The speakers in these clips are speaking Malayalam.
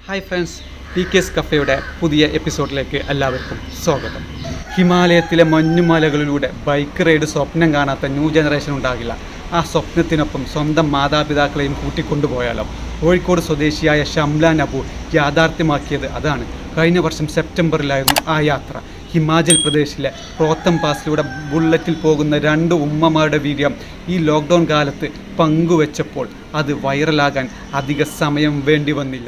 ഹായ് ഫ്രണ്ട്സ് പി കെസ് കഫയുടെ പുതിയ എപ്പിസോഡിലേക്ക് എല്ലാവർക്കും സ്വാഗതം ഹിമാലയത്തിലെ മഞ്ഞുമലകളിലൂടെ ബൈക്ക് റൈഡ് സ്വപ്നം കാണാത്ത ന്യൂ ജനറേഷൻ ഉണ്ടാകില്ല ആ സ്വപ്നത്തിനൊപ്പം സ്വന്തം മാതാപിതാക്കളെയും കൂട്ടിക്കൊണ്ടുപോയാലോ കോഴിക്കോട് സ്വദേശിയായ ഷംലാൻ അബു യാഥാർത്ഥ്യമാക്കിയത് അതാണ് കഴിഞ്ഞ വർഷം സെപ്റ്റംബറിലായിരുന്നു ആ യാത്ര ഹിമാചൽ പ്രദേശിലെ റോത്തം പാസിലൂടെ ബുള്ളറ്റിൽ പോകുന്ന രണ്ട് ഉമ്മമാരുടെ വീഡിയോ ഈ ലോക്ക്ഡൗൺ കാലത്ത് പങ്കുവെച്ചപ്പോൾ അത് വൈറലാകാൻ അധിക സമയം വേണ്ടി വന്നില്ല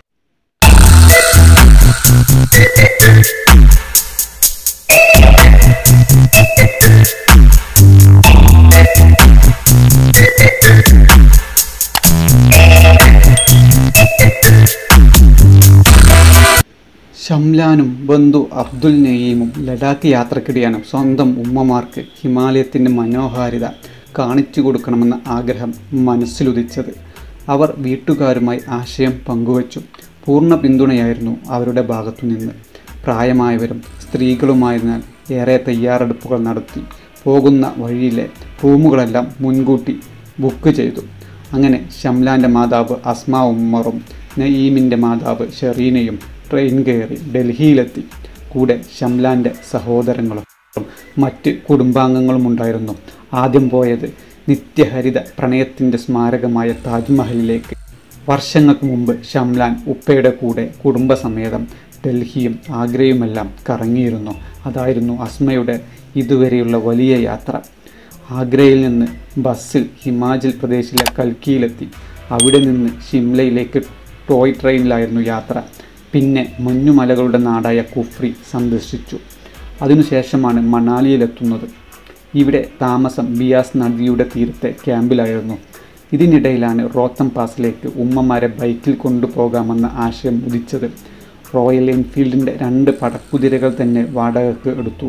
ഷംലാനും ബന്ധു അബ്ദുൽ നെയ്യീമും ലഡാക്ക് യാത്രക്കിടെയാണ് സ്വന്തം ഉമ്മമാർക്ക് ഹിമാലയത്തിൻ്റെ മനോഹാരിത കാണിച്ചു കൊടുക്കണമെന്ന ആഗ്രഹം മനസ്സിലുദിച്ചത് അവർ വീട്ടുകാരുമായി ആശയം പങ്കുവച്ചു പൂർണ്ണ പിന്തുണയായിരുന്നു അവരുടെ ഭാഗത്തുനിന്ന് പ്രായമായവരും സ്ത്രീകളുമായതിനാൽ ഏറെ തയ്യാറെടുപ്പുകൾ നടത്തി പോകുന്ന വഴിയിലെ റൂമുകളെല്ലാം മുൻകൂട്ടി ബുക്ക് ചെയ്തു അങ്ങനെ ഷംലാൻ്റെ മാതാവ് അസ്മ ഉമ്മറും നയീമിൻ്റെ മാതാവ് ഷെറീനയും ട്രെയിൻ കയറി ഡൽഹിയിലെത്തി കൂടെ ഷംലാൻ്റെ സഹോദരങ്ങളും മറ്റ് കുടുംബാംഗങ്ങളും ഉണ്ടായിരുന്നു ആദ്യം പോയത് നിത്യഹരിത പ്രണയത്തിൻ്റെ സ്മാരകമായ താജ്മഹലിലേക്ക് വർഷങ്ങൾക്ക് മുമ്പ് ഷംലാൻ ഉപ്പയുടെ കൂടെ കുടുംബസമേതം ഡൽഹിയും ആഗ്രയുമെല്ലാം കറങ്ങിയിരുന്നു അതായിരുന്നു അസ്മയുടെ ഇതുവരെയുള്ള വലിയ യാത്ര ആഗ്രയിൽ നിന്ന് ബസ്സിൽ ഹിമാചൽ പ്രദേശിലെ കൽക്കിയിലെത്തി അവിടെ നിന്ന് ഷിംലയിലേക്ക് ടോയ് ട്രെയിനിലായിരുന്നു യാത്ര പിന്നെ മഞ്ഞുമലകളുടെ നാടായ കുഫ്രി സന്ദർശിച്ചു അതിനുശേഷമാണ് മണാലിയിലെത്തുന്നത് ഇവിടെ താമസം ബിയാസ് നദിയുടെ തീരത്തെ ക്യാമ്പിലായിരുന്നു ഇതിനിടയിലാണ് റോത്തം പാസിലേക്ക് ഉമ്മമാരെ ബൈക്കിൽ കൊണ്ടുപോകാമെന്ന ആശയം ഉദിച്ചത് റോയൽ എൻഫീൽഡിൻ്റെ രണ്ട് പടക്കുതിരകൾ തന്നെ വാടകയ്ക്ക് എടുത്തു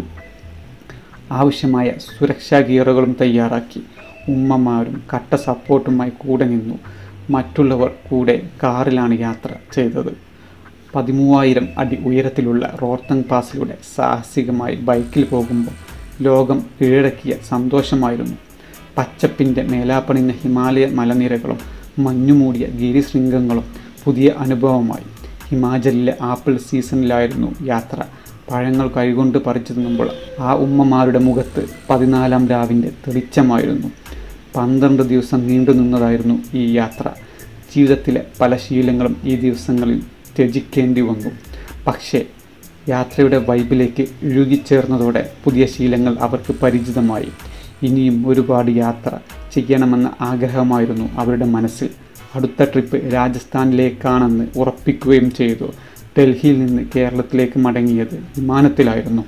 ആവശ്യമായ സുരക്ഷാ ഗിയറുകളും തയ്യാറാക്കി ഉമ്മമാരും കട്ട സപ്പോർട്ടുമായി കൂടെ നിന്നു മറ്റുള്ളവർ കൂടെ കാറിലാണ് യാത്ര ചെയ്തത് പതിമൂവായിരം അടി ഉയരത്തിലുള്ള റോർത്തങ് പാസിലൂടെ സാഹസികമായി ബൈക്കിൽ പോകുമ്പോൾ ലോകം കീഴടക്കിയ സന്തോഷമായിരുന്നു പച്ചപ്പിൻ്റെ മേലാപ്പണിഞ്ഞ ഹിമാലയ മലനിരകളും മഞ്ഞുമൂടിയ ഗിരിശൃംഗങ്ങളും പുതിയ അനുഭവമായി ഹിമാചലിലെ ആപ്പിൾ സീസണിലായിരുന്നു യാത്ര പഴങ്ങൾ കൈകൊണ്ട് പറിച്ചു തിന്നുമ്പോൾ ആ ഉമ്മമാരുടെ മുഖത്ത് പതിനാലാം രാവിൻ്റെ തെളിച്ചമായിരുന്നു പന്ത്രണ്ട് ദിവസം നീണ്ടു നിന്നതായിരുന്നു ഈ യാത്ര ജീവിതത്തിലെ പല ശീലങ്ങളും ഈ ദിവസങ്ങളിൽ ത്യജിക്കേണ്ടി വന്നു പക്ഷേ യാത്രയുടെ വൈബിലേക്ക് ഇഴുകിച്ചേർന്നതോടെ പുതിയ ശീലങ്ങൾ അവർക്ക് പരിചിതമായി ഇനിയും ഒരുപാട് യാത്ര ചെയ്യണമെന്ന ആഗ്രഹമായിരുന്നു അവരുടെ മനസ്സിൽ അടുത്ത ട്രിപ്പ് രാജസ്ഥാനിലേക്കാണെന്ന് ഉറപ്പിക്കുകയും ചെയ്തു ഡൽഹിയിൽ നിന്ന് കേരളത്തിലേക്ക് മടങ്ങിയത് വിമാനത്തിലായിരുന്നു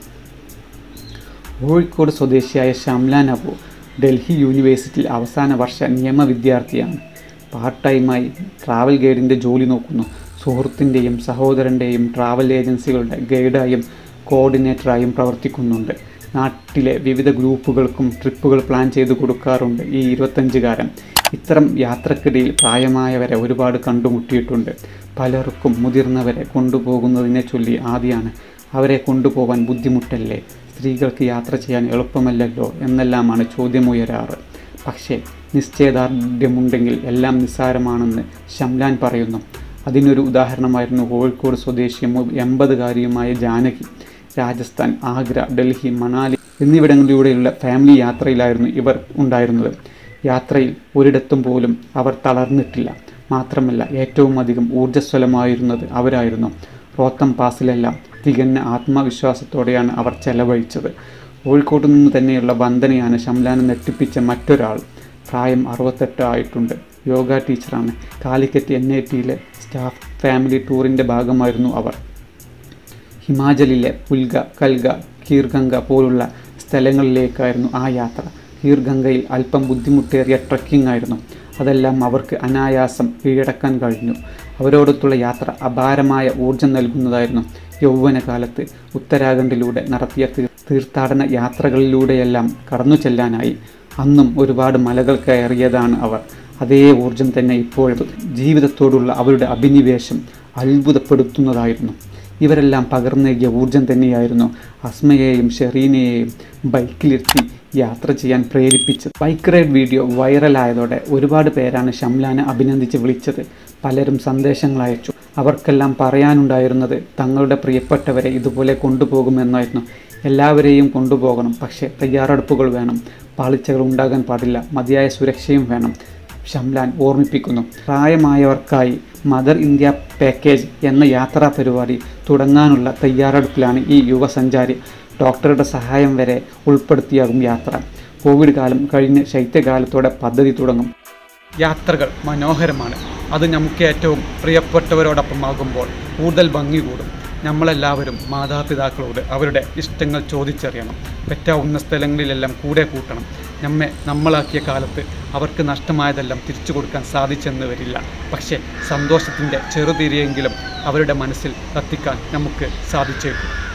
കോഴിക്കോട് സ്വദേശിയായ ഷംലാൻ അബു ഡൽഹി യൂണിവേഴ്സിറ്റിയിൽ അവസാന വർഷ നിയമ വിദ്യാർത്ഥിയാണ് പാർട്ട് ടൈമായി ട്രാവൽ ഗൈഡിൻ്റെ ജോലി നോക്കുന്നു സുഹൃത്തിൻ്റെയും സഹോദരൻ്റെയും ട്രാവൽ ഏജൻസികളുടെ ഗൈഡായും കോർഡിനേറ്ററായും പ്രവർത്തിക്കുന്നുണ്ട് നാട്ടിലെ വിവിധ ഗ്രൂപ്പുകൾക്കും ട്രിപ്പുകൾ പ്ലാൻ ചെയ്ത് കൊടുക്കാറുണ്ട് ഈ ഇരുപത്തഞ്ചുകാരൻ ഇത്തരം യാത്രക്കിടയിൽ പ്രായമായവരെ ഒരുപാട് കണ്ടുമുട്ടിയിട്ടുണ്ട് പലർക്കും മുതിർന്നവരെ കൊണ്ടുപോകുന്നതിനെ ചൊല്ലി ആദ്യമാണ് അവരെ കൊണ്ടുപോകാൻ ബുദ്ധിമുട്ടല്ലേ സ്ത്രീകൾക്ക് യാത്ര ചെയ്യാൻ എളുപ്പമല്ലല്ലോ എന്നെല്ലാമാണ് ചോദ്യമുയരാറ് പക്ഷേ നിശ്ചയദാർഢ്യമുണ്ടെങ്കിൽ എല്ലാം നിസ്സാരമാണെന്ന് ഷംലാൻ പറയുന്നു അതിനൊരു ഉദാഹരണമായിരുന്നു കോഴിക്കോട് സ്വദേശിയും എൺപതുകാരിയുമായ ജാനകി രാജസ്ഥാൻ ആഗ്ര ഡൽഹി മണാലി എന്നിവിടങ്ങളിലൂടെയുള്ള ഫാമിലി യാത്രയിലായിരുന്നു ഇവർ ഉണ്ടായിരുന്നത് യാത്രയിൽ ഒരിടത്തും പോലും അവർ തളർന്നിട്ടില്ല മാത്രമല്ല ഏറ്റവും അധികം ഊർജ്ജസ്വലമായിരുന്നത് അവരായിരുന്നു റോത്തം പാസിലെല്ലാം തികഞ്ഞ ആത്മവിശ്വാസത്തോടെയാണ് അവർ ചെലവഴിച്ചത് കോഴിക്കോട്ട് നിന്ന് തന്നെയുള്ള വന്ദനയാണ് ഷംലാനെ നെട്ടിപ്പിച്ച മറ്റൊരാൾ പ്രായം അറുപത്തെട്ട് ആയിട്ടുണ്ട് യോഗ ടീച്ചറാണ് കാലിക്കറ്റ് എൻ ഐ ടിയിലെ സ്റ്റാഫ് ഫാമിലി ടൂറിൻ്റെ ഭാഗമായിരുന്നു അവർ ഹിമാചലിലെ പുൽഗ കൽഗ കീർഗംഗ പോലുള്ള സ്ഥലങ്ങളിലേക്കായിരുന്നു ആ യാത്ര കീർഗംഗയിൽ അല്പം ബുദ്ധിമുട്ടേറിയ ട്രക്കിംഗ് ആയിരുന്നു അതെല്ലാം അവർക്ക് അനായാസം കീഴടക്കാൻ കഴിഞ്ഞു അവരോടൊത്തുള്ള യാത്ര അപാരമായ ഊർജം നൽകുന്നതായിരുന്നു യൗവനകാലത്ത് ഉത്തരാഖണ്ഡിലൂടെ നടത്തിയ തീർത്ഥാടന യാത്രകളിലൂടെയെല്ലാം കടന്നു ചെല്ലാനായി അന്നും ഒരുപാട് മലകൾ കയറിയതാണ് അവർ അതേ ഊർജം തന്നെ ഇപ്പോഴും ജീവിതത്തോടുള്ള അവരുടെ അഭിനിവേശം അത്ഭുതപ്പെടുത്തുന്നതായിരുന്നു ഇവരെല്ലാം പകർന്നേകിയ ഊർജം തന്നെയായിരുന്നു അസ്മയെയും ഷെറീനയെയും ബൈക്കിലിരുത്തി യാത്ര ചെയ്യാൻ പ്രേരിപ്പിച്ചത് ബൈക്ക് റൈഡ് വീഡിയോ വൈറലായതോടെ ഒരുപാട് പേരാണ് ഷംലാനെ അഭിനന്ദിച്ച് വിളിച്ചത് പലരും സന്ദേശങ്ങൾ അയച്ചു അവർക്കെല്ലാം പറയാനുണ്ടായിരുന്നത് തങ്ങളുടെ പ്രിയപ്പെട്ടവരെ ഇതുപോലെ കൊണ്ടുപോകുമെന്നായിരുന്നു എല്ലാവരെയും കൊണ്ടുപോകണം പക്ഷേ തയ്യാറെടുപ്പുകൾ വേണം പാളിച്ചകൾ ഉണ്ടാകാൻ പാടില്ല മതിയായ സുരക്ഷയും വേണം ഷംലാൻ ഓർമ്മിപ്പിക്കുന്നു പ്രായമായവർക്കായി മദർ ഇന്ത്യ പാക്കേജ് എന്ന യാത്രാ പരിപാടി തുടങ്ങാനുള്ള തയ്യാറെടുപ്പിലാണ് ഈ യുവസഞ്ചാരി ഡോക്ടറുടെ സഹായം വരെ ഉൾപ്പെടുത്തിയാകും യാത്ര കോവിഡ് കാലം കഴിഞ്ഞ് ശൈത്യകാലത്തോടെ പദ്ധതി തുടങ്ങും യാത്രകൾ മനോഹരമാണ് അത് നമുക്ക് ഏറ്റവും പ്രിയപ്പെട്ടവരോടൊപ്പമാകുമ്പോൾ കൂടുതൽ ഭംഗി കൂടും നമ്മളെല്ലാവരും മാതാപിതാക്കളോട് അവരുടെ ഇഷ്ടങ്ങൾ ചോദിച്ചറിയണം പറ്റാവുന്ന സ്ഥലങ്ങളിലെല്ലാം കൂടെ കൂട്ടണം നമ്മെ നമ്മളാക്കിയ കാലത്ത് അവർക്ക് നഷ്ടമായതെല്ലാം തിരിച്ചു കൊടുക്കാൻ സാധിച്ചെന്ന് വരില്ല പക്ഷേ സന്തോഷത്തിൻ്റെ ചെറുതിരിയെങ്കിലും അവരുടെ മനസ്സിൽ കത്തിക്കാൻ നമുക്ക് സാധിച്ചേക്കും